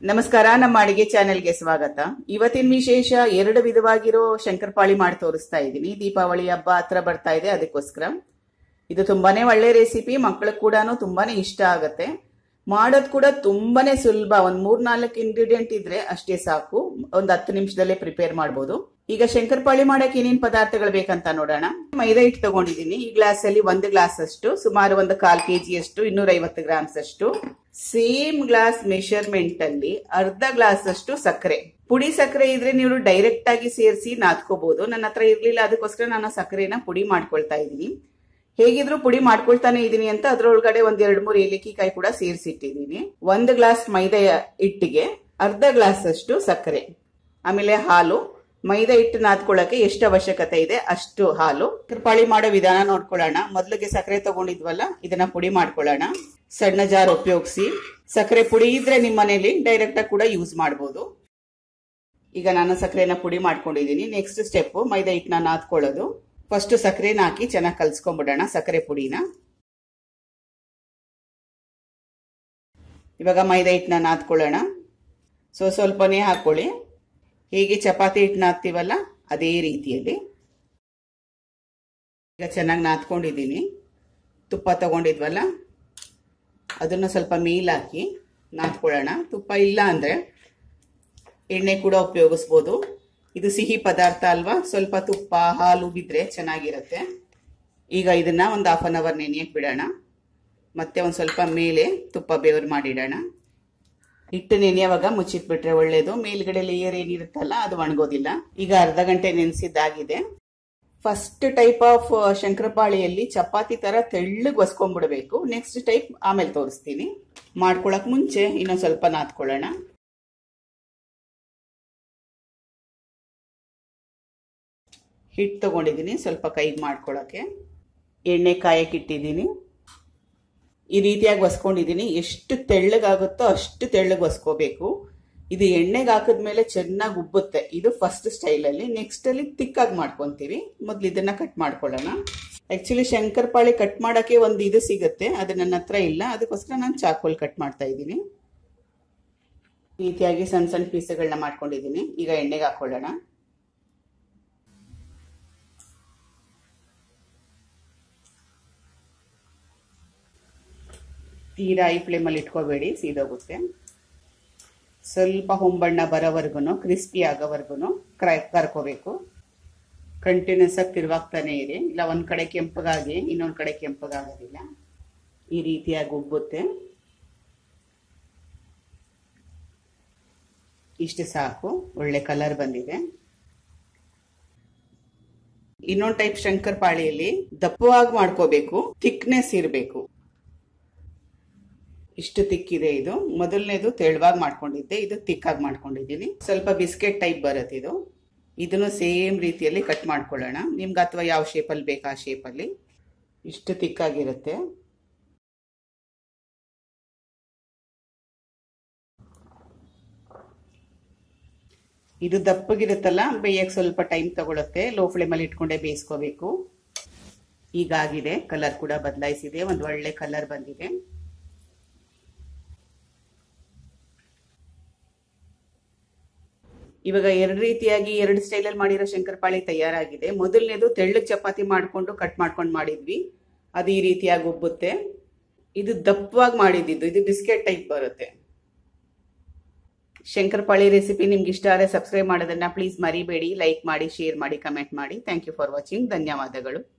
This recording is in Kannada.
ನಮಸ್ಕಾರ ನಮ್ಮ ಅಡಿಗೆ ಚಾನೆಲ್ಗೆ ಸ್ವಾಗತ ಇವತ್ತಿನ ವಿಶೇಷ ಎರಡು ವಿಧವಾಗಿರೋ ಶಂಕರಪಾಳಿ ಮಾಡಿ ತೋರಿಸ್ತಾ ಇದ್ದೀನಿ ದೀಪಾವಳಿ ಹಬ್ಬ ಹತ್ರ ಬರ್ತಾ ಇದೆ ಅದಕ್ಕೋಸ್ಕರ ಇದು ತುಂಬಾನೇ ಒಳ್ಳೆ ರೆಸಿಪಿ ಮಕ್ಕಳಿಗೆ ಕೂಡ ತುಂಬಾನೇ ಇಷ್ಟ ಆಗತ್ತೆ ಮಾಡೋದು ಕೂಡ ತುಂಬಾನೇ ಸುಲಭ ಒಂದ್ ಮೂರ್ ನಾಲ್ಕು ಇಂಗ್ರೀಡಿಯೆಂಟ್ ಇದ್ರೆ ಅಷ್ಟೇ ಸಾಕು ಒಂದ್ ಹತ್ತು ನಿಮಿಷದಲ್ಲೇ ಪ್ರಿಪೇರ್ ಮಾಡ್ಬೋದು ಈಗ ಶಂಕರಪಾಳಿ ಮಾಡಕ್ಕೆ ಏನೇನ್ ಪದಾರ್ಥಗಳು ಬೇಕಂತ ನೋಡೋಣ ಮೈದಾ ಹಿಟ್ಟು ತಗೊಂಡಿದ್ದೀನಿ ಈ ಗ್ಲಾಸ್ ಅಲ್ಲಿ ಒಂದು ಗ್ಲಾಸ್ ಅಷ್ಟು ಸುಮಾರು ಒಂದು ಕಾಲ್ ಕೆಜಿ ಅಷ್ಟು ಇನ್ನೂರ ಐವತ್ತು ಗ್ರಾಮ್ಸ್ ಅಷ್ಟು ಸೇಮ್ ಗ್ಲಾಸ್ ಮೆಷರ್ಮೆಂಟ್ ಅಲ್ಲಿ ಅರ್ಧ ಗ್ಲಾಸ್ ಅಷ್ಟು ಸಕ್ಕರೆ ಪುಡಿ ಸಕ್ಕರೆ ಇದ್ರೆ ನೀವು ಡೈರೆಕ್ಟ್ ಆಗಿ ಸೇರಿಸಿ ನಾದ್ಕೋಬಹುದು ನನ್ನ ಹತ್ರ ಇರ್ಲಿಲ್ಲ ಅದಕ್ಕೋಸ್ಕರ ನಾನು ಸಕ್ಕರೆನ ಪುಡಿ ಮಾಡ್ಕೊಳ್ತಾ ಇದ್ದೀನಿ ಹೇಗಿದ್ರು ಪುಡಿ ಮಾಡ್ಕೊಳ್ತಾನೆ ಇದೀನಿ ಅಂತ ಅದ್ರೊಳಗಡೆ ಒಂದ್ ಎರಡ್ ಮೂರು ಏಲಕ್ಕಿ ಕಾಯಿ ಕೂಡ ಸೇರಿಸಿಟ್ಟಿದ್ದೀನಿ ಒಂದು ಗ್ಲಾಸ್ ಮೈದಾ ಹಿಟ್ಟಿಗೆ ಅರ್ಧ ಗ್ಲಾಸ್ ಅಷ್ಟು ಸಕ್ಕರೆ ಆಮೇಲೆ ಹಾಲು ಮೈದಾ ಹಿಟ್ಟು ನಾದ್ಕೊಳ್ಳಕ್ಕೆ ಎಷ್ಟು ಅವಶ್ಯಕತೆ ಇದೆ ಅಷ್ಟು ಹಾಲು ಕೃಪಾಳಿ ಮಾಡೋ ವಿಧಾನ ನೋಡ್ಕೊಳ್ಳೋಣ ಮೊದಲಿಗೆ ಸಕ್ಕರೆ ತಗೊಂಡಿದ್ವಲ್ಲ ಇದನ್ನ ಪುಡಿ ಮಾಡ್ಕೊಳ್ಳೋಣ ಸಣ್ಣ ಜಾರ್ ಉಪಯೋಗಿಸಿ ಸಕ್ಕರೆ ಪುಡಿ ಇದ್ರೆ ನಿಮ್ಮ ಮನೇಲಿ ಡೈರೆಕ್ಟ್ ಆಗಿ ಕೂಡ ಯೂಸ್ ಮಾಡಬಹುದು ಈಗ ನಾನು ಸಕ್ಕರೆನ ಪುಡಿ ಮಾಡ್ಕೊಂಡಿದ್ದೀನಿ ನೆಕ್ಸ್ಟ್ ಸ್ಟೆಪ್ ಮೈದಾ ಹಿಟ್ಟನ್ನ ನಾದ್ಕೊಳ್ಳೋದು ಫಸ್ಟ್ ಸಕ್ಕರೆನ ಹಾಕಿ ಚೆನ್ನಾಗಿ ಕಲ್ಸ್ಕೊಂಡ್ಬಿಡೋಣ ಸಕ್ಕರೆ ಪುಡಿನ ಇವಾಗ ಮೈದಾ ಹಿಟ್ಟನ್ನ ನಾದ್ಕೊಳ್ಳೋಣ ಸೊ ಸ್ವಲ್ಪನೇ ಹಾಕೊಳ್ಳಿ ಹೇಗೆ ಚಪಾತಿ ಹಿಟ್ಟು ನಾದ್ತೀವಲ್ಲ ಅದೇ ರೀತಿಯಲ್ಲಿ ಈಗ ಚೆನ್ನಾಗಿ ನಾದ್ಕೊಂಡಿದ್ದೀನಿ ತುಪ್ಪ ತಗೊಂಡಿದ್ವಲ್ಲ ಅದನ್ನು ಸ್ವಲ್ಪ ಮೇಲಾಕಿ ನಾದ್ಕೊಳ್ಳೋಣ ತುಪ್ಪ ಇಲ್ಲ ಅಂದರೆ ಎಣ್ಣೆ ಕೂಡ ಉಪಯೋಗಿಸ್ಬೋದು ಇದು ಸಿಹಿ ಪದಾರ್ಥ ಅಲ್ವಾ ಸ್ವಲ್ಪ ತುಪ್ಪ ಹಾಲು ಬಿದ್ದರೆ ಚೆನ್ನಾಗಿರುತ್ತೆ ಈಗ ಇದನ್ನ ಒಂದು ಹಾಫ್ ಅನ್ ಅವರ್ ನೆನೆಯಕ್ಕೆ ಬಿಡೋಣ ಮತ್ತೆ ಒಂದು ಸ್ವಲ್ಪ ಮೇಲೆ ತುಪ್ಪ ಬೇವರ್ ಮಾಡಿಡೋಣ ಹಿಟ್ಟು ನೆನೆಯುವಾಗ ಮುಚ್ಚಿಟ್ಬಿಟ್ರೆ ಒಳ್ಳೇದು ಮೇಲ್ಗಡೆ ಲೇಯರ್ ಏನಿರುತ್ತಲ್ಲ ಅದು ಒಣಗೋದಿಲ್ಲ ಈಗ ಅರ್ಧ ಗಂಟೆ ನೆನೆಸಿದ್ದಾಗಿದೆ ಫಸ್ಟ್ ಟೈಪ್ ಆಫ್ ಶಂಕರಪಾಳಿಯಲ್ಲಿ ಚಪಾತಿ ತರ ತೆಳ್ಳಗೆ ಒಸ್ಕೊಂಡ್ಬಿಡ್ಬೇಕು ನೆಕ್ಸ್ಟ್ ಟೈಪ್ ಆಮೇಲೆ ತೋರಿಸ್ತೀನಿ ಮಾಡ್ಕೊಳಕ್ ಮುಂಚೆ ಇನ್ನೊಂದು ಸ್ವಲ್ಪ ನಾದ್ಕೊಳ್ಳೋಣ ಹಿಟ್ಟು ತಗೊಂಡಿದ್ದೀನಿ ಸ್ವಲ್ಪ ಕೈಗೆ ಮಾಡ್ಕೊಳಕ್ಕೆ ಎಣ್ಣೆ ಕಾಯಕ್ಕೆ ಇಟ್ಟಿದ್ದೀನಿ ಈ ರೀತಿಯಾಗಿ ಒಸ್ಕೊಂಡಿದ್ದೀನಿ ಎಷ್ಟು ತೆಳ್ಳಗಾಗುತ್ತೋ ಅಷ್ಟು ತೆಳ್ಳಗೆ ಒಸ್ಕೋಬೇಕು ಇದು ಎಣ್ಣೆಗೆ ಹಾಕಿದ್ಮೇಲೆ ಚೆನ್ನಾಗಿ ಉಬ್ಬುತ್ತೆ ಇದು ಫಸ್ಟ್ ಸ್ಟೈಲಲ್ಲಿ ನೆಕ್ಸ್ಟ್ ಅಲ್ಲಿ ತಿಕ್ಕಾಗಿ ಮಾಡ್ಕೊತೀವಿ ಮೊದಲು ಇದನ್ನ ಕಟ್ ಮಾಡ್ಕೊಳ್ಳೋಣ ಆಕ್ಚುಲಿ ಶಂಕರಪಾಳಿ ಕಟ್ ಮಾಡೋಕ್ಕೆ ಒಂದು ಇದು ಸಿಗುತ್ತೆ ಅದು ನನ್ನ ಹತ್ರ ಇಲ್ಲ ಅದಕ್ಕೋಸ್ಕರ ನಾನು ಚಾಕೋಲ್ ಕಟ್ ಮಾಡ್ತಾ ಇದ್ದೀನಿ ಈ ರೀತಿಯಾಗಿ ಸಣ್ಣ ಸಣ್ಣ ಪೀಸ್ಗಳನ್ನ ಮಾಡ್ಕೊಂಡಿದ್ದೀನಿ ಈಗ ಎಣ್ಣೆಗೆ ಹಾಕೊಳ್ಳೋಣ ತೀರಾ ಐ ಫ್ಲೇಮಲ್ಲಿ ಇಟ್ಕೋಬೇಡಿ ಸೀದೋಗುತ್ತೆ ಸ್ವಲ್ಪ ಹೊಂಬಣ್ಣ ಬರೋವರೆಗೂ ಕ್ರಿಸ್ಪಿ ಆಗೋವರೆಗೂ ಕ್ರೈ ಕರ್ಕೋಬೇಕು ಕಂಟಿನ್ಯೂಸ್ ಆಗಿ ತಿರುವಾಗ್ತಾನೆ ಇರಿ ಇಲ್ಲ ಒಂದು ಕಡೆ ಕೆಂಪಗಾಗಿ ಇನ್ನೊಂದು ಕಡೆ ಕೆಂಪಗಾಗೋದಿಲ್ಲ ಈ ರೀತಿಯಾಗಿ ಉಬ್ಬುತ್ತೆ ಇಷ್ಟು ಸಾಕು ಒಳ್ಳೆ ಕಲರ್ ಬಂದಿದೆ ಇನ್ನೊಂದು ಟೈಪ್ ಶಂಕರ್ ಪಾಳಿಯಲ್ಲಿ ದಪ್ಪವಾಗಿ ಮಾಡ್ಕೋಬೇಕು ಥಿಕ್ನೆಸ್ ಇರಬೇಕು ಇಷ್ಟು ತಿಕ್ಕಿದೆ ಇದು ಮೊದಲನೇದು ತೆಳುವಾಗಿ ಮಾಡ್ಕೊಂಡಿದ್ದೆ ಇದು ತಿಕ್ಕಾಗಿ ಮಾಡ್ಕೊಂಡಿದ್ದೀನಿ ಸ್ವಲ್ಪ ಬಿಸ್ಕೆಟ್ ಟೈಪ್ ಬರುತ್ತೆ ಇದು ಇದನ್ನು ಸೇಮ್ ರೀತಿಯಲ್ಲಿ ಕಟ್ ಮಾಡ್ಕೊಳ್ಳೋಣ ನಿಮ್ಗೆ ಅಥವಾ ಯಾವ ಶೇಪಲ್ಲಿ ಬೇಕಾ ಆ ಶೇಪಲ್ಲಿ ಇಷ್ಟು ತಿಕ್ಕಾಗಿರುತ್ತೆ ಇದು ದಪ್ಪಗಿರುತ್ತಲ್ಲ ಬೇಯಕ್ಕೆ ಸ್ವಲ್ಪ ಟೈಮ್ ತಗೊಳುತ್ತೆ ಲೋ ಫ್ಲೇಮಲ್ಲಿ ಇಟ್ಕೊಂಡೆ ಬೇಯಿಸ್ಕೋಬೇಕು ಈಗಾಗಿದೆ ಕಲರ್ ಕೂಡ ಬದಲಾಯಿಸಿದೆ ಒಂದು ಒಳ್ಳೆ ಕಲರ್ ಬಂದಿದೆ ಇವಾಗ ಎರಡು ರೀತಿಯಾಗಿ ಎರಡು ಸ್ಟೈಲಲ್ಲಿ ಮಾಡಿರೋ ಶಂಕರಪಾಳಿ ತಯಾರಾಗಿದೆ ಮೊದಲನೇದು ತೆಳ್ಳಗೆ ಚಪಾತಿ ಮಾಡಿಕೊಂಡು ಕಟ್ ಮಾಡ್ಕೊಂಡು ಮಾಡಿದ್ವಿ ಅದು ಈ ರೀತಿಯಾಗಿ ಉಬ್ಬುತ್ತೆ ಇದು ದಪ್ಪವಾಗಿ ಮಾಡಿದ್ದು ಇದು ಬಿಸ್ಕೆಟ್ ಟೈಪ್ ಬರುತ್ತೆ ಶಂಕರಪಾಳಿ ರೆಸಿಪಿ ನಿಮ್ಗೆ ಇಷ್ಟ ಆದರೆ ಸಬ್ಸ್ಕ್ರೈಬ್ ಮಾಡೋದನ್ನ ಪ್ಲೀಸ್ ಮರಿಬೇಡಿ ಲೈಕ್ ಮಾಡಿ ಶೇರ್ ಮಾಡಿ ಕಮೆಂಟ್ ಮಾಡಿ ಥ್ಯಾಂಕ್ ಯು ಫಾರ್ ವಾಚಿಂಗ್ ಧನ್ಯವಾದಗಳು